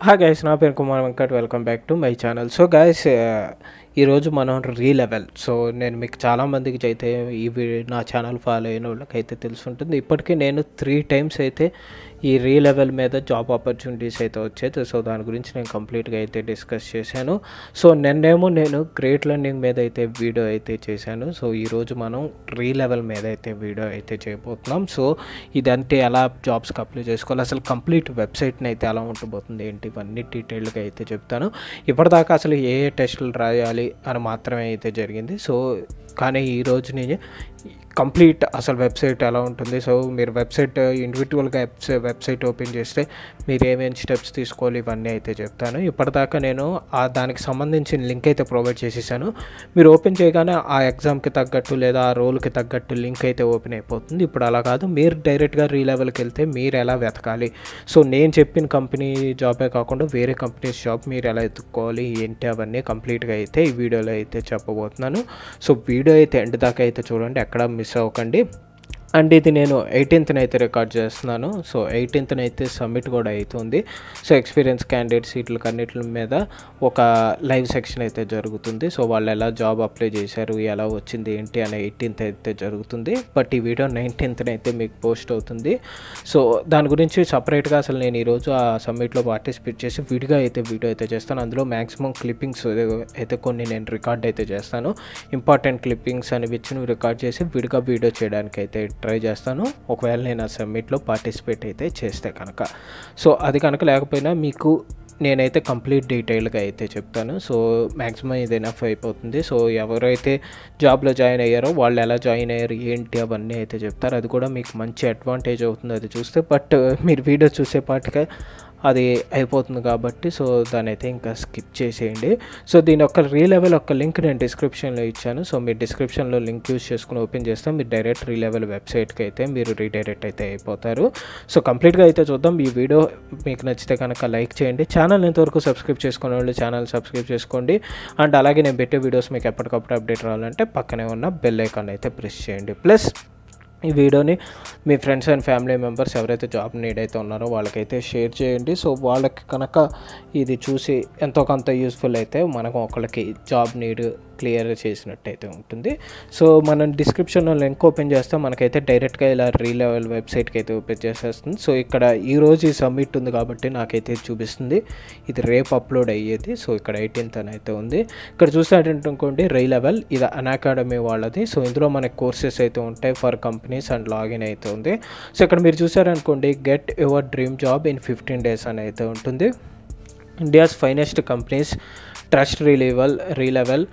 హా గైస్ నా పేరు Kumar Venkat welcome back to my channel so guys ఈరోజు మనం రీ లెవెల్ సో నేను మీకు చాలామందికి అయితే ఈ వీ- నా ఛానల్ ఫాలో అయిన వాళ్ళకైతే తెలుసుంటుంది ఇప్పటికీ నేను త్రీ టైమ్స్ అయితే ఈ రీ లెవెల్ మీద జాబ్ ఆపర్చునిటీస్ అయితే వచ్చాయి సో దాని గురించి నేను కంప్లీట్గా అయితే డిస్కస్ చేశాను సో నిన్నేమో నేను గ్రేట్ లెర్నింగ్ మీద అయితే వీడియో అయితే చేశాను సో ఈరోజు మనం రీ లెవెల్ మీద అయితే వీడియో అయితే చేయబోతున్నాం సో ఇదంటే ఎలా జాబ్స్కి అప్లై చేసుకోవాలి అసలు కంప్లీట్ వెబ్సైట్ని అయితే ఎలా ఉండబోతుంది ఏంటి ఇవన్నీ డీటెయిల్గా అయితే చెప్తాను ఇప్పటిదాకా అసలు ఏ ఏ టెస్టులు రాయాలి అని మాత్రమే అయితే జరిగింది సో కానీ ఈ రోజు నేను కంప్లీట్ అసలు వెబ్సైట్ ఎలా ఉంటుంది సో మీరు వెబ్సైట్ ఇండివిజువల్గా వెబ్సైట్ ఓపెన్ చేస్తే మీరు ఏమేమి స్టెప్స్ తీసుకోవాలి ఇవన్నీ అయితే చెప్తాను ఇప్పటిదాకా నేను ఆ దానికి సంబంధించిన లింక్ అయితే ప్రొవైడ్ చేసేసాను మీరు ఓపెన్ చేయగానే ఆ ఎగ్జామ్కి తగ్గట్టు లేదా ఆ రోల్కి తగ్గట్టు లింక్ అయితే ఓపెన్ అయిపోతుంది ఇప్పుడు అలా కాదు మీరు డైరెక్ట్గా రీ లెవెల్కి వెళ్తే మీరు ఎలా వెతకాలి సో నేను చెప్పిన కంపెనీ జాబే కాకుండా వేరే కంపెనీస్ జాబ్ మీరు ఎలా ఎత్తుక్కోవాలి ఏంటి అవన్నీ కంప్లీట్గా అయితే ఈ వీడియోలో అయితే చెప్పబోతున్నాను సో వీడియో అయితే ఎండ్ దాకా అయితే చూడండి ఎక్కడ మిస్ అవ్వకండి అండ్ ఇది నేను ఎయిటీన్త్న అయితే రికార్డ్ చేస్తున్నాను సో ఎయిటీన్త్న అయితే సబ్మిట్ కూడా అవుతుంది సో ఎక్స్పీరియన్స్ క్యాండిడేట్స్ వీటికి అన్నిటి మీద ఒక లైవ్ సెక్షన్ అయితే జరుగుతుంది సో వాళ్ళు ఎలా జాబ్ అప్లై చేశారు ఎలా వచ్చింది ఏంటి అనే ఎయిటీన్త్ అయితే జరుగుతుంది బట్ ఈ వీడియో నైన్టీన్త్న అయితే మీకు పోస్ట్ అవుతుంది సో దాని గురించి సపరేట్గా అసలు నేను ఈరోజు ఆ సబ్మిట్లో పార్టిసిపేట్ చేసి విడిగా అయితే వీడియో అయితే చేస్తాను అందులో మ్యాక్సిమం క్లిప్పింగ్స్ అయితే కొన్ని నేను రికార్డ్ అయితే చేస్తాను ఇంపార్టెంట్ క్లిప్పింగ్స్ అనేవి ఇచ్చి రికార్డ్ చేసి విడిగా వీడియో చేయడానికి అయితే ట్రై చేస్తాను ఒకవేళ నేను ఆ సబ్మిట్లో పార్టిసిపేట్ అయితే చేస్తే కనుక సో అది కనుక లేకపోయినా మీకు నేనైతే కంప్లీట్ డీటెయిల్గా అయితే చెప్తాను సో మ్యాక్సిమం ఇది ఎనఫ్ అయిపోతుంది సో ఎవరైతే జాబ్లో జాయిన్ అయ్యారో వాళ్ళు ఎలా జాయిన్ అయ్యారు ఏంటి అవన్నీ అయితే చెప్తారు అది కూడా మీకు మంచి అడ్వాంటేజ్ అవుతుంది అది చూస్తే బట్ మీరు వీడియో చూసేపాటికే అది అయిపోతుంది కాబట్టి సో దాని అయితే ఇంకా స్కిప్ చేసేయండి సో దీని యొక్క రీ లెవెల్ ఒక లింక్ నేను డిస్క్రిప్షన్లో ఇచ్చాను సో మీరు డిస్క్రిప్షన్లో లింక్ యూస్ చేసుకుని ఓపెన్ చేస్తే మీరు డైరెక్ట్ రీ లెవెల్ వెబ్సైట్కి అయితే మీరు రీడైరెక్ట్ అయితే అయిపోతారు సో కంప్లీట్గా అయితే చూద్దాం ఈ వీడియో మీకు నచ్చితే కనుక లైక్ చేయండి ఛానల్ ఇంతవరకు సబ్స్క్రైబ్ చేసుకునే వాళ్ళు ఛానల్ సబ్స్క్రైబ్ చేసుకోండి అండ్ అలాగే నేను పెట్టే వీడియోస్ మీకు ఎప్పటికప్పుడు అప్డేట్ రావాలంటే పక్కనే ఉన్న బెల్ ఐకాన్ అయితే ప్రెస్ చేయండి ప్లస్ ఈ వీడియోని మీ ఫ్రెండ్స్ అండ్ ఫ్యామిలీ మెంబర్స్ ఎవరైతే జాబ్ నీడ్ అయితే ఉన్నారో వాళ్ళకైతే షేర్ చేయండి సో వాళ్ళకి కనుక ఇది చూసి ఎంతో కొంత యూస్ఫుల్ అయితే మనకు ఒకళ్ళకి జాబ్ నీడ్ క్లియర్ చేసినట్టయితే ఉంటుంది సో మనం డిస్క్రిప్షన్లో లింక్ ఓపెన్ చేస్తే మనకైతే డైరెక్ట్గా ఇలా రీ లెవెల్ వెబ్సైట్కి అయితే ఓపెన్ చేసేస్తుంది సో ఇక్కడ ఈ రోజు ఈ సబ్మిట్ ఉంది కాబట్టి నాకైతే ఇది చూపిస్తుంది ఇది రేపు అప్లోడ్ అయ్యేది సో ఇక్కడ ఎయిటీన్త్ అని అయితే ఉంది ఇక్కడ చూసినట్టు అనుకోండి రీ లెవెల్ ఇది అన్ అకాడమీ వాళ్ళది సో ఇందులో మనకి కోర్సెస్ అయితే ఉంటాయి ఫర్ కంపెనీస్ అండ్ లాగిన్ అయితే ఉంది సో ఇక్కడ మీరు చూసారనుకోండి get your dream job in fifteen days అని అయితే ఉంటుంది India's finest companies trust Relevel Relevel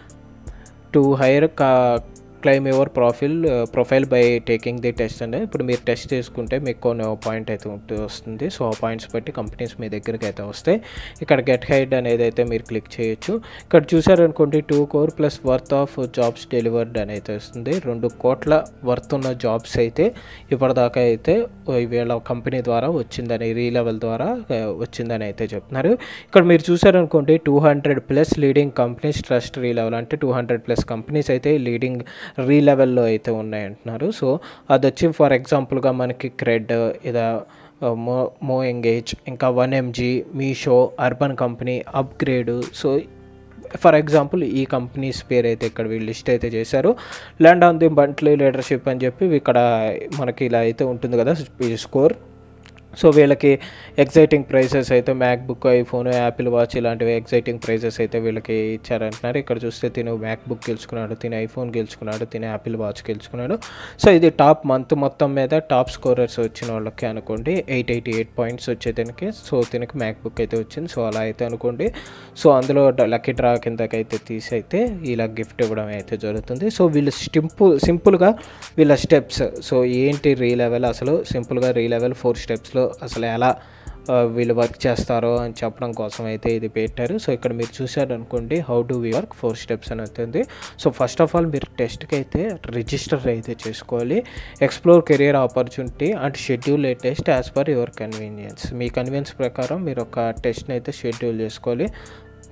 to hire కా claim your profile profile by taking the test అంటే ఇప్పుడు మీరు టెస్ట్ చేసుకుంటే మీకు కొన్ని పాయింట్ అయితే ఉంటు- వస్తుంది సో ఆ పాయింట్స్ బట్టి కంపెనీస్ మీ దగ్గరికి అయితే వస్తాయి ఇక్కడ గెట్ హైడ్ అనేది అయితే మీరు క్లిక్ చేయొచ్చు ఇక్కడ చూసారనుకోండి two crore plus worth of jobs delivered అని అయితే వస్తుంది రెండు కోట్ల వర్త్ ఉన్న జాబ్స్ అయితే ఇప్పటిదాకా అయితే వీళ్ళ కంపెనీ ద్వారా వచ్చిందని రీ లెవెల్ ద్వారా ఆ, వచ్చిందని అయితే చెప్తున్నారు ఇక్కడ మీరు చూసారనుకోండి two hundred plus leading companies trust Relevel అంటే టూ హండ్రెడ్ ప్లస్ కంపెనీస్ అయితే లీడింగ్ రీ లెవెల్లో అయితే ఉన్నాయంటున్నారు సో అది వచ్చి ఫర్ ఎగ్జాంపుల్గా మనకి క్రెడ్ ఇదా మో మో ఎంగేజ్ ఇంకా one MG Meesho Urban Company upGrad so for example ఈ కంపెనీస్ పేరు అయితే ఇక్కడ వీళ్ళు లిస్ట్ అయితే చేశారు ల్యాండ్ ఆన్ ది బంట్లీ లీడర్షిప్ అని చెప్పి ఇక్కడ మనకి ఇలా అయితే ఉంటుంది కదా స్కోర్ సో వీళ్ళకి ఎగ్జైటింగ్ ప్రైసెస్ అయితే మ్యాక్బుక్ ఐఫోన్ యాపిల్ వాచ్ ఇలాంటివి ఎగ్జైటింగ్ ప్రైసెస్ అయితే వీళ్ళకి ఇచ్చారంటున్నారు ఇక్కడ చూస్తే తిను మ్యాక్బుక్ గెలుచుకున్నాడు తిని ఐఫోన్ గెలుచుకున్నాడు తిని యాపిల్ వాచ్ గెలుచుకున్నాడు సో ఇది టాప్ మంత్ మొత్తం మీద టాప్ స్కోరర్స్ వచ్చిన వాళ్ళకి అనుకోండి ఎయిట్ ఎయిటీ ఎయిట్ పాయింట్స్ వచ్చే దీనికి సో దీనికి మ్యాక్బుక్ అయితే వచ్చింది సో అలా అయితే అనుకోండి సో అందులో లక్కీ డ్రా కిందకి అయితే తీసి అయితే ఇలా గిఫ్ట్ ఇవ్వడం అయితే జరుగుతుంది సో వీళ్ళు సింపుల్ సింపుల్గా వీళ్ళ స్టెప్స్ సో ఏంటి రీ లెవెల్ అసలు సింపుల్గా రీ లెవెల్ ఫోర్ స్టెప్స్లో అసలు ఎలా ఆ, వీళ్ళు వర్క్ చేస్తారో అని చెప్పడం కోసం అయితే ఇది పెట్టారు సో ఇక్కడ మీరు చూసారు అనుకోండి how do we work four steps అని అవుతుంది సో ఫస్ట్ ఆఫ్ ఆల్ మీరు టెస్ట్కి అయితే రిజిస్టర్ అయితే చేసుకోవాలి explore career opportunity and schedule a test as per your convenience మీ కన్వీనియన్స్ ప్రకారం మీరు ఒక టెస్ట్ని అయితే షెడ్యూల్ చేసుకోవాలి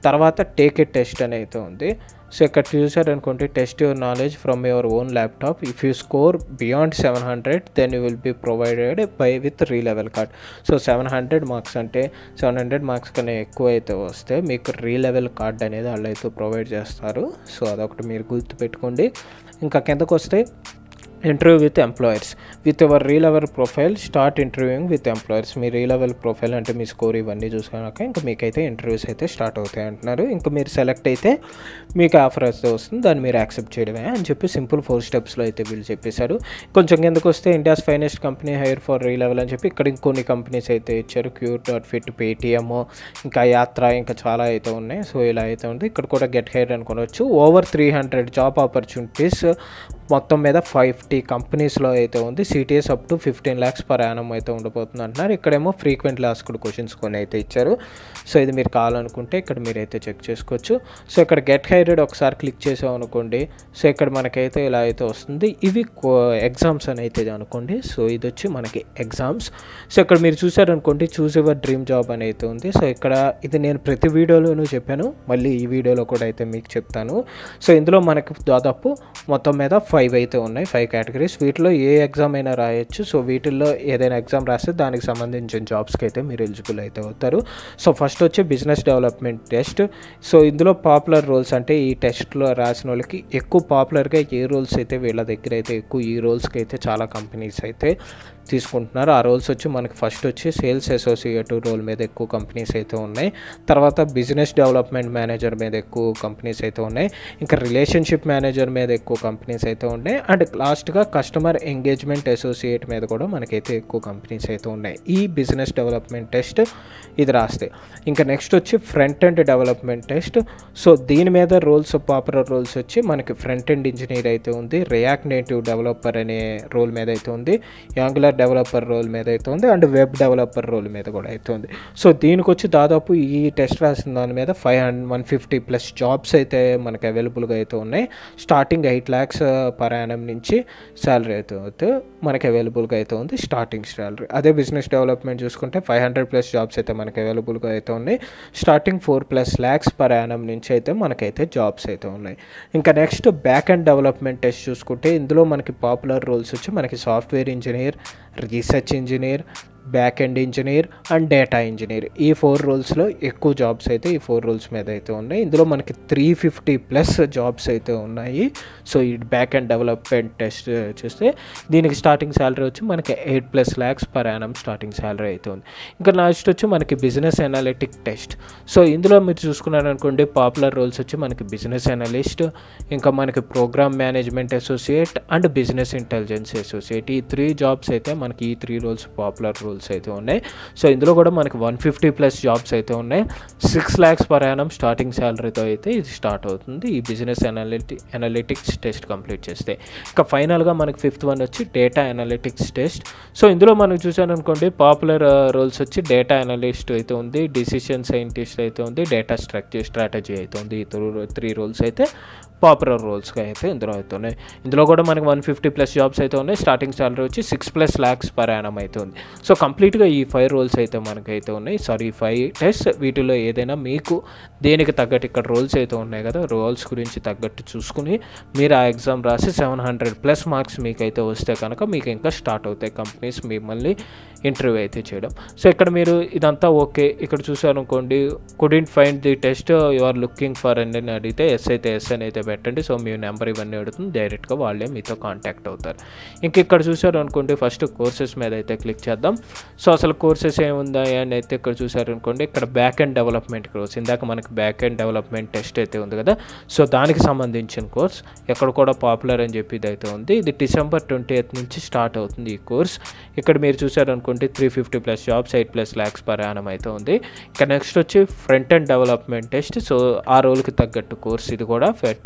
తర్వాత టేక్ ఇట్ టెస్ట్ అని అయితే ఉంది సో ఇక్కడ చూసారు అనుకోండి test your knowledge from your own laptop if you score beyond seven hundred then you will be provided by with Relevel card so seven hundred marks అంటే seven hundred marks కన్నా ఎక్కువ అయితే వస్తే మీకు రీ Relevel card అనేది వాళ్ళు అయితే provide చేస్తారు సో అదొకటి మీరు గుర్తుపెట్టుకోండి ఇంకా కిందకు వస్తే interview with employers with your Relevel profile start interviewing with employers మీ రీ లెవెల్ ప్రొఫైల్ అంటే మీ స్కోర్ ఇవన్నీ చూసుకున్నాక ఇంకా మీకైతే ఇంటర్వ్యూస్ అయితే స్టార్ట్ అవుతాయి అంటున్నారు ఇంకా మీరు సెలెక్ట్ అయితే మీకు ఆఫర్ అయితే వస్తుంది దాన్ని మీరు యాక్సెప్ట్ చేయడమే అని చెప్పి సింపుల్ ఫోర్ స్టెప్స్లో అయితే వీళ్ళు చెప్పేశారు కొంచెం కిందకు వస్తే India's finest company hire for Relevel అని చెప్పి ఇక్కడ ఇంకొన్ని కంపెనీస్ అయితే ఇచ్చారు క్యూర్ డాట్ ఫిట్ పేటిఎం ఇంకా యాత్ర ఇంకా చాలా అయితే ఉన్నాయి సో ఇలా అయితే ఉంది ఇక్కడ కూడా గెట్ హైర్ అనుకోవచ్చు over three hundred job opportunities మొత్తం మీద ఫిఫ్టీ కంపెనీస్లో అయితే ఉంది CTCs up to fifteen lakhs per annum అయితే ఉండబోతుంది అంటున్నారు ఇక్కడేమో ఫ్రీక్వెంట్ లాస్క్డ్ క్వశ్చన్స్ కొన్ని అయితే ఇచ్చారు సో ఇది మీరు కావాలనుకుంటే ఇక్కడ మీరైతే చెక్ చేసుకోవచ్చు సో ఇక్కడ గెట్ హైరెడ్ ఒకసారి క్లిక్ చేసాం అనుకోండి సో ఇక్కడ మనకైతే ఇలా అయితే వస్తుంది ఇవి ఎగ్జామ్స్ అని అయితే అనుకోండి సో ఇది వచ్చి మనకి ఎగ్జామ్స్ సో ఇక్కడ మీరు చూసారనుకోండి చూస్ యువర్ డ్రీమ్ జాబ్ అని అయితే ఉంది సో ఇక్కడ ఇది నేను ప్రతి వీడియోలోనూ చెప్పాను మళ్ళీ ఈ వీడియోలో కూడా అయితే మీకు చెప్తాను సో ఇందులో మనకి దాదాపు మొత్తం మీద ఫైవ్ అయితే ఉన్నాయి ఫైవ్ కేటగిరీస్ వీటిలో ఏ ఎగ్జామ్ అయినా రాయొచ్చు సో వీటిల్లో ఏదైనా ఎగ్జామ్ రాస్తే దానికి సంబంధించిన జాబ్స్కి అయితే మీరు ఎలిజిబుల్ అయితే అవుతారు సో ఫస్ట్ వచ్చి బిజినెస్ డెవలప్మెంట్ టెస్ట్ సో ఇందులో పాపులర్ రోల్స్ అంటే ఈ టెస్ట్లో రాసిన వాళ్ళకి ఎక్కువ పాపులర్గా ఏ రోల్స్ అయితే వీళ్ళ దగ్గర అయితే ఎక్కువ ఈ రోల్స్కి అయితే చాలా కంపెనీస్ అయితే తీసుకుంటున్నారు ఆ రోల్స్ వచ్చి మనకి ఫస్ట్ వచ్చి సేల్స్ అసోసియేట్ రోల్ మీద ఎక్కువ కంపెనీస్ అయితే ఉన్నాయి తర్వాత బిజినెస్ డెవలప్మెంట్ మేనేజర్ మీద ఎక్కువ కంపెనీస్ అయితే ఉన్నాయి ఇంకా రిలేషన్షిప్ మేనేజర్ మీద ఎక్కువ కంపెనీస్ అయితే ఉన్నాయి అండ్ లాస్ట్గా కస్టమర్ ఎంగేజ్మెంట్ అసోసియేట్ మీద కూడా మనకైతే ఎక్కువ కంపెనీస్ అయితే ఉన్నాయి ఈ బిజినెస్ డెవలప్మెంట్ టెస్ట్ ఇది రాస్తే ఇంకా నెక్స్ట్ వచ్చి front end development test so దీని మీద రోల్స్ పాపులర్ రోల్స్ వచ్చి మనకి ఫ్రంట్ ఎండ్ ఇంజనీర్ అయితే ఉంది రియాక్ట్ నేటివ్ డెవలపర్ అనే రోల్ మీద అయితే ఉంది యాంగులర్ డెవలపర్ రోల్ మీద అయితే ఉంది అండ్ వెబ్ డెవలపర్ రోల్ మీద కూడా అయితే ఉంది సో దీనికి వచ్చి దాదాపు ఈ టెస్ట్ రాసిన దాని మీద five hundred one fifty plus jobs అయితే మనకి అవైలబుల్గా అయితే ఉన్నాయి starting eight lakhs per annum నుంచి శాలరీ అయితే అయితే మనకి అవైలబుల్గా అయితే ఉంది స్టార్టింగ్ శాలరీ అదే బిజినెస్ డెవలప్మెంట్ చూసుకుంటే ఫైవ్ హండ్రెడ్ ప్లస్ జాబ్స్ అయితే మనకి అవైలబుల్గా అయితే ఉన్నాయి starting four plus lakhs per annum నుంచి అయితే మనకైతే జాబ్స్ అయితే ఉన్నాయి ఇంకా next back and development test చూసుకుంటే ఇందులో మనకి పాపులర్ రోల్స్ వచ్చి మనకి software engineer research engineer back end engineer and data engineer ఈ ఫోర్ రోల్స్లో ఎక్కువ జాబ్స్ అయితే ఈ ఫోర్ రోల్స్ మీద అయితే ఉన్నాయి ఇందులో మనకి త్రీ ఫిఫ్టీ ప్లస్ జాబ్స్ అయితే ఉన్నాయి సో ఈ బ్యాక్ అండ్ డెవలప్మెంట్ టెస్ట్ చూస్తే దీనికి స్టార్టింగ్ శాలరీ వచ్చి మనకి eight plus lakhs per annum starting salary అయితే ఉంది ఇంకా లాస్ట్ వచ్చి మనకి బిజినెస్ అనాలిటిక్ టెస్ట్ సో ఇందులో మీరు చూసుకున్నారనుకోండి పాపులర్ రోల్స్ వచ్చి మనకి బిజినెస్ అనలిస్ట్ ఇంకా మనకి program management associate and business intelligence associate ఈ త్రీ జాబ్స్ అయితే మనకి ఈ త్రీ రోల్స్ పాపులర్ రోల్స్ అయితే ఉన్నాయి సో ఇందులో కూడా మనకి వన్ ఫిఫ్టీ ప్లస్ జాబ్స్ అయితే ఉన్నాయి six lakhs per annum starting శాలరీతో అయితే ఇది స్టార్ట్ అవుతుంది ఈ బిజినెస్ అనాలిటి అనలిటిక్స్ టెస్ట్ కంప్లీట్ చేస్తే ఇంకా ఫైనల్గా మనకి ఫిఫ్త్ వన్ వచ్చి డేటా అనలిటిక్స్ టెస్ట్ సో ఇందులో మనం చూసాననుకోండి పాపులర్ రోల్స్ వచ్చి డేటా అనలిస్ట్ అయితే ఉంది డిసిషన్ సైంటిస్ట్ అయితే ఉంది డేటా స్ట్రక్చర్ స్ట్రాటజీ అయితే ఉంది ఈ త్రీ రోల్స్ అయితే పాపులర్ రోల్స్గా అయితే ఇందులో అయితే ఉన్నాయి ఇందులో కూడా మనకి వన్ ఫిఫ్టీ ప్లస్ జాబ్స్ అయితే ఉన్నాయి స్టార్టింగ్ సాలరీ వచ్చి six plus lakhs per annum అయితే ఉంది సో కంప్లీట్గా ఈ ఫైవ్ రోల్స్ అయితే మనకైతే ఉన్నాయి సారీ ఫైవ్ టెస్ట్ వీటిలో ఏదైనా మీకు దేనికి తగ్గట్టు ఇక్కడ రోల్స్ అయితే ఉన్నాయి కదా రోల్స్ గురించి తగ్గట్టు చూసుకుని మీరు ఆ ఎగ్జామ్ రాసి సెవెన్ హండ్రెడ్ ప్లస్ మార్క్స్ మీకైతే వస్తే కనుక మీకు ఇంకా స్టార్ట్ అవుతాయి కంపెనీస్ మిమ్మల్ని ఇంటర్వ్యూ అయితే చేయడం సో ఇక్కడ మీరు ఇదంతా ఓకే ఇక్కడ చూసారనుకోండి couldn't find the test you are looking for అని అడిగితే ఎస్ అయితే ఎస్ అని అయితే పెట్టండి సో మీ నెంబర్ ఇవన్నీ అడుగుతుంది డైరెక్ట్గా వాళ్ళే మీతో కాంటాక్ట్ అవుతారు ఇంక ఇక్కడ చూసారు అనుకోండి ఫస్ట్ కోర్సెస్ మీద అయితే క్లిక్ చేద్దాం సో అసలు కోర్సెస్ ఏముందా అని అయితే ఇక్కడ చూసారు అనుకోండి ఇక్కడ బ్యాక్ అండ్ డెవలప్మెంట్ కోర్స్ ఇందాక మనకి బ్యాక్ అండ్ డెవలప్మెంట్ టెస్ట్ అయితే ఉంది కదా సో దానికి సంబంధించిన కోర్స్ ఎక్కడ కూడా పాపులర్ అని చెప్పి ఇది అయితే ఉంది ఇది డిసెంబర్ ట్వంటీ ఎయిత్ నుంచి స్టార్ట్ అవుతుంది ఈ కోర్స్ ఇక్కడ మీరు చూసారు అనుకోండి three fifty plus jobs eight plus lakhs per annum అయితే ఉంది ఇక నెక్స్ట్ వచ్చి front and development test so ఆ రోల్కి తగ్గట్టు కోర్స్ ఇది కూడా ఫ్రంట్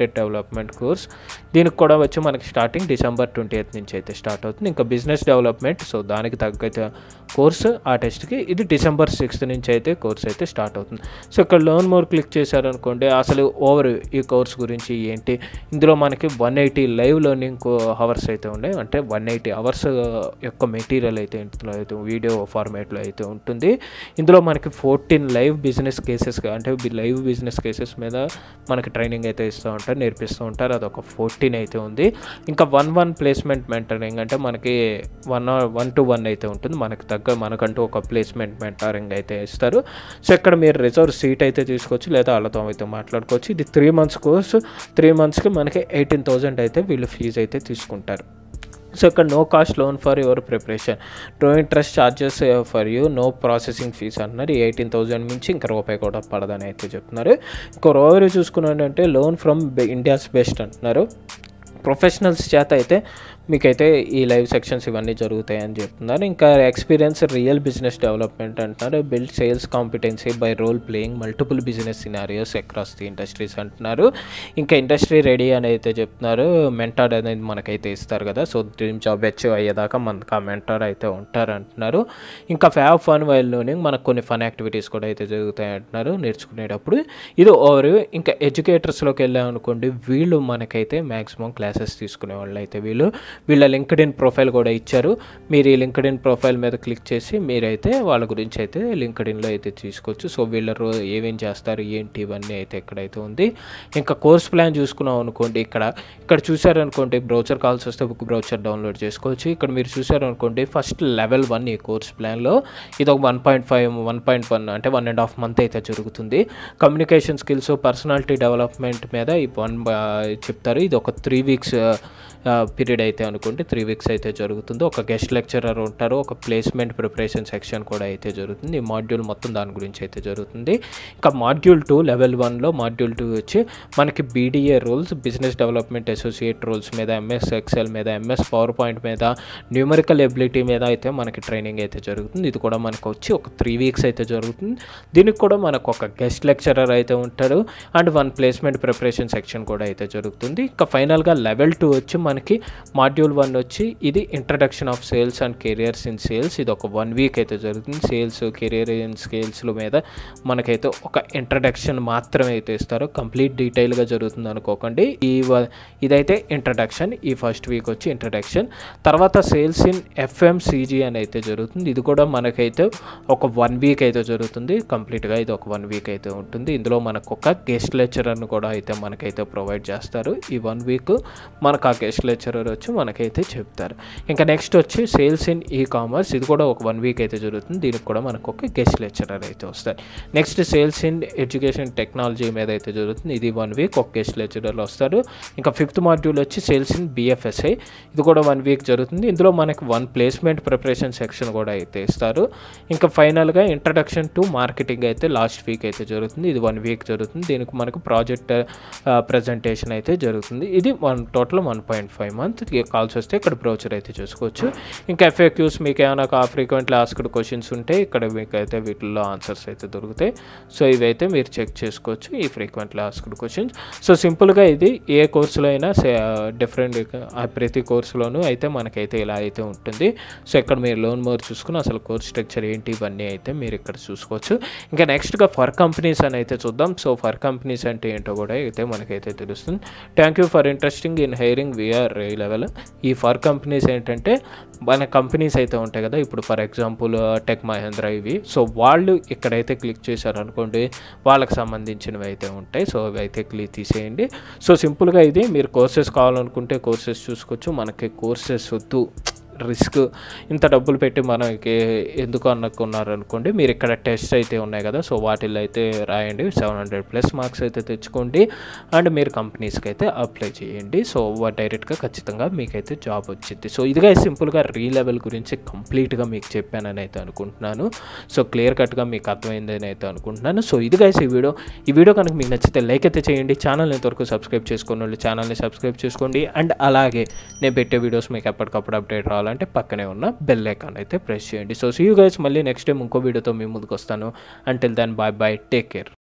సాఫ్ట్వేర్ డెవలప్మెంట్ కోర్స్ దీనికి కూడా వచ్చి మనకి స్టార్టింగ్ డిసెంబర్ ట్వంటీ ఎయిత్ నుంచి అయితే స్టార్ట్ అవుతుంది ఇంకా బిజినెస్ డెవలప్మెంట్ సో దానికి తగ్గ కోర్సు ఆ టెస్ట్కి ఇది డిసెంబర్ సిక్స్త్ నుంచి అయితే కోర్స్ అయితే స్టార్ట్ అవుతుంది సో ఇక్కడ లోన్ మోర్ క్లిక్ చేశారనుకోండి అసలు ఓవర్ ఈ కోర్స్ గురించి ఏంటి ఇందులో మనకి one eighty live learning hours అయితే ఉన్నాయి అంటే వన్ ఎయిటీ అవర్స్ యొక్క మెటీరియల్ అయితే ఇందులో అయితే వీడియో ఫార్మేట్లో అయితే ఉంటుంది ఇందులో మనకి ఫోర్టీన్ లైవ్ బిజినెస్ కేసెస్ అంటే లైవ్ బిజినెస్ కేసెస్ మీద మనకి ట్రైనింగ్ అయితే ఇస్తూ ఉంటారు నేర్పిస్తూ ఉంటారు అదొక ఫోర్టీన్ అయితే ఉంది ఇంకా వన్ వన్ ప్లేస్మెంట్ మెంటరింగ్ అంటే మనకి వన్ వన్ టు వన్ అయితే ఉంటుంది మనకి తగ్గ మనకంటూ ఒక ప్లేస్మెంట్ మెంటరింగ్ అయితే ఇస్తారు సో ఇక్కడ మీరు రిజర్వ్ సీట్ అయితే తీసుకోవచ్చు లేదా వాళ్ళతో అయితే మాట్లాడుకోవచ్చు ఇది త్రీ మంత్స్ కోర్స్ త్రీ మంత్స్కి మనకి ఎయిటీన్ థౌజండ్ అయితే వీళ్ళు ఫీజు అయితే తీసుకుంటారు సో ఇక్కడ no cost loan for your preparation no interest charges for you no processing fees అంటున్నారు ఎయిటీన్ థౌజండ్ నుంచి ఇంకా రూపాయి కూడా పడదని అయితే చెప్తున్నారు ఇంకో రోవర్ చూసుకున్నాడంటే లోన్ ఫ్రమ్ ఇండియాస్ బెస్ట్ అంటున్నారు ప్రొఫెషనల్స్ చేత అయితే మీకైతే ఈ లైవ్ సెక్షన్స్ ఇవన్నీ జరుగుతాయని చెప్తున్నారు ఇంకా ఎక్స్పీరియన్స్ రియల్ బిజినెస్ డెవలప్మెంట్ అంటున్నారు build sales competency by role playing multiple business scenarios across the industries అంటున్నారు ఇంకా ఇండస్ట్రీ రెడీ అని అయితే చెప్తున్నారు మెంటార్ అనేది మనకైతే ఇస్తారు కదా సో డ్రీమ్ జాబ్ అచీవ్ అయ్యేదాకా మనకు ఆ మెంటార్ అయితే ఉంటారు అంటున్నారు ఇంకా ఫ్యావ్ ఫన్ వైల్ లర్నింగ్ మనకు కొన్ని ఫన్ యాక్టివిటీస్ కూడా అయితే జరుగుతాయి అంటున్నారు నేర్చుకునేటప్పుడు ఇది ఓవర్ ఇంకా ఎడ్యుకేటర్స్లోకి వెళ్ళామనుకోండి వీళ్ళు మనకైతే మ్యాక్సిమం క్లాసెస్ తీసుకునే వాళ్ళు అయితే వీళ్ళు వీళ్ళ లింక్డ్ ఇన్ ప్రొఫైల్ కూడా ఇచ్చారు మీరు ఈ లింక్డ్ ఇన్ ప్రొఫైల్ మీద క్లిక్ చేసి మీరైతే వాళ్ళ గురించి అయితే లింక్డ్ ఇన్లో అయితే తీసుకోవచ్చు సో వీళ్ళ రో ఏమేం చేస్తారు ఏంటి ఇవన్నీ అయితే ఎక్కడైతే ఉంది ఇంకా కోర్స్ ప్లాన్ చూసుకున్నాం అనుకోండి ఇక్కడ ఇక్కడ చూసారనుకోండి బ్రౌచర్ కాల్స్ వస్తే బుక్ బ్రౌచర్ డౌన్లోడ్ చేసుకోవచ్చు ఇక్కడ మీరు చూసారనుకోండి ఫస్ట్ లెవెల్ వన్ ఈ కోర్స్ ప్లాన్లో ఇది ఒక one point five one point one అంటే వన్ అండ్ హాఫ్ మంత్ అయితే జరుగుతుంది కమ్యూనికేషన్ స్కిల్స్ పర్సనాలిటీ డెవలప్మెంట్ మీద ఈ వన్ చెప్తారు ఇది ఒక త్రీ వీక్స్ పీరియడ్ అయితే అనుకుంటే త్రీ వీక్స్ అయితే జరుగుతుంది ఒక గెస్ట్ లెక్చరర్ ఉంటారు ఒక ప్లేస్మెంట్ ప్రిపరేషన్ సెక్షన్ కూడా అయితే జరుగుతుంది ఈ మాడ్యూల్ మొత్తం దాని గురించి అయితే జరుగుతుంది ఇంకా మాడ్యూల్ టూ లెవెల్ వన్లో మాడ్యూల్ టూ వచ్చి మనకి BDA rules business development associate rules మీద ఎంఎస్ ఎక్సెల్ మీద ఎంఎస్ పవర్ పాయింట్ మీద న్యూమరికల్ ఎబిలిటీ మీద అయితే మనకి ట్రైనింగ్ అయితే జరుగుతుంది ఇది కూడా మనకు వచ్చి ఒక త్రీ వీక్స్ అయితే జరుగుతుంది దీనికి కూడా మనకు ఒక గెస్ట్ లెక్చరర్ అయితే ఉంటారు and one placement preparation section కూడా అయితే జరుగుతుంది ఇంకా ఫైనల్గా లెవెల్ టూ వచ్చి మనకి మాడ్యూల్ వన్ వచ్చి ఇది introduction of sales and careers in sales ఇది ఒక వన్ వీక్ అయితే జరుగుతుంది సేల్స్ కెరియర్ ఇన్ స్కేల్స్ల మీద మనకైతే ఒక ఇంట్రడక్షన్ మాత్రమే అయితే ఇస్తారు కంప్లీట్ డీటెయిల్గా జరుగుతుంది అనుకోకండి ఈ వ- ఇదైతే ఇంట్రడక్షన్ ఈ ఫస్ట్ వీక్ వచ్చి ఇంట్రడక్షన్ తర్వాత సేల్స్ ఇన్ ఎఫ్ఎంసీజీ అని అయితే జరుగుతుంది ఇది కూడా మనకైతే ఒక వన్ వీక్ అయితే జరుగుతుంది కంప్లీట్గా ఇది ఒక వన్ వీక్ అయితే ఉంటుంది ఇందులో మనకు ఒక గెస్ట్ లెక్చరర్ని కూడా అయితే మనకైతే ప్రొవైడ్ చేస్తారు ఈ వన్ వీక్ మనకు ఆ గెస్ట్ లెక్చరర్ వచ్చి మనకైతే చెప్తారు ఇంకా నెక్స్ట్ వచ్చి సేల్స్ ఇన్ ఈ కామర్స్ ఇది కూడా ఒక వన్ వీక్ అయితే జరుగుతుంది దీనికి కూడా మనకు ఒక గెస్ట్ లెక్చరర్ అయితే వస్తారు next sales in education technology మీద అయితే జరుగుతుంది ఇది వన్ వీక్ ఒక గెస్ట్ లెక్చరర్లు వస్తారు ఇంకా ఫిఫ్త్ మాడ్యూల్ వచ్చి సేల్స్ ఇన్ బిఎఫ్ఎస్ఐ ఇది కూడా వన్ వీక్ జరుగుతుంది ఇందులో మనకి వన్ ప్లేస్మెంట్ ప్రిపరేషన్ సెక్షన్ కూడా అయితే ఇస్తారు ఇంకా ఫైనల్గా ఇంట్రడక్షన్ టు మార్కెటింగ్ అయితే లాస్ట్ వీక్ అయితే జరుగుతుంది ఇది వన్ వీక్ జరుగుతుంది దీనికి మనకు ప్రాజెక్ట్ ప్రజెంటేషన్ అయితే జరుగుతుంది ఇది one total one point five month calls వస్తే ఇక్కడ బ్రౌచర్ అయితే చూసుకోవచ్చు ఇంకా ఎఫ్ఏక్యూస్ మీకు ఏమైనా ఫ్రీక్వెంట్లీ ఆస్క్డ్ క్వశ్చన్స్ ఉంటే ఇక్కడ మీకు అయితే వీటిల్లో ఆన్సర్స్ అయితే దొరుకుతాయి సో ఇవైతే మీరు చెక్ చేసుకోవచ్చు ఈ ఫ్రీక్వెంట్లీ ఆస్క్డ్ క్వశ్చన్స్ సో సింపుల్గా ఇది ఏ కోర్సులో అయినా డిఫరెంట్ ప్రతి కోర్సులోనూ అయితే మనకైతే ఇలా అయితే ఉంటుంది సో ఇక్కడ మీరు లోన్ మోర్ చూసుకుని అసలు కోర్స్ స్ట్రక్చర్ ఏంటి ఇవన్నీ అయితే మీరు ఇక్కడ చూసుకోవచ్చు ఇంకా నెక్స్ట్గా ఫర్ కంపెనీస్ అని అయితే చూద్దాం సో ఫర్ కంపెనీస్ అంటే ఏంటో కూడా అయితే మనకైతే తెలుస్తుంది thank you for interesting in hiring విఆర్ ఏ లెవెల్ ఈ ఫర్ కంపెనీస్ ఏంటంటే మన కంపెనీస్ అయితే ఉంటాయి కదా ఇప్పుడు ఫర్ ఎగ్జాంపుల్ టెక్ మహేంద్ర ఇవి సో వాళ్ళు ఇక్కడైతే క్లిక్ చేశారనుకోండి వాళ్ళకి సంబంధించినవి అయితే ఉంటాయి సో అవి అయితే క్లిక్ తీసేయండి సో సింపుల్గా ఇది మీరు కోర్సెస్ కావాలనుకుంటే కోర్సెస్ చూసుకోవచ్చు మనకి కోర్సెస్ వద్దు రిస్క్ ఇంత డబ్బులు పెట్టి మనకి ఎందుకు అనుకున్నారు అనుకోండి మీరు ఇక్కడ టెస్ట్ అయితే ఉన్నాయి కదా సో వాటిల్లో అయితే రాయండి సెవెన్ హండ్రెడ్ ప్లస్ మార్క్స్ అయితే తెచ్చుకోండి అండ్ మీరు కంపెనీస్కి అయితే అప్లై చేయండి సో డైరెక్ట్గా ఖచ్చితంగా మీకైతే జాబ్ వచ్చింది సో ఇదిగా సింపుల్గా రీ లెవెల్ గురించి కంప్లీట్గా మీకు చెప్పానని అయితే అనుకుంటున్నాను సో క్లియర్ కట్గా మీకు అర్థమైందని అయితే అనుకుంటున్నాను సో ఇది గైస్ ఈ వీడియో ఈ వీడియో కనుక మీకు నచ్చితే లైక్ అయితే చేయండి ఛానల్ ఇంతవరకు సబ్స్క్రైబ్ చేసుకున్న వాళ్ళు ఛానల్ని సబ్స్క్రైబ్ చేసుకోండి అండ్ అలాగే నేను పెట్టే వీడియోస్ మీకు ఎప్పటికప్పుడు అప్డేట్ రావాలంటే పక్కనే ఉన్న బెల్ ఐకాన్ అయితే ప్రెస్ చేయండి సో సీ యూ గైస్ మళ్ళీ నెక్స్ట్ టైం ఇంకో వీడియోతో మీ ముందుకు వస్తాను until then bye bye take care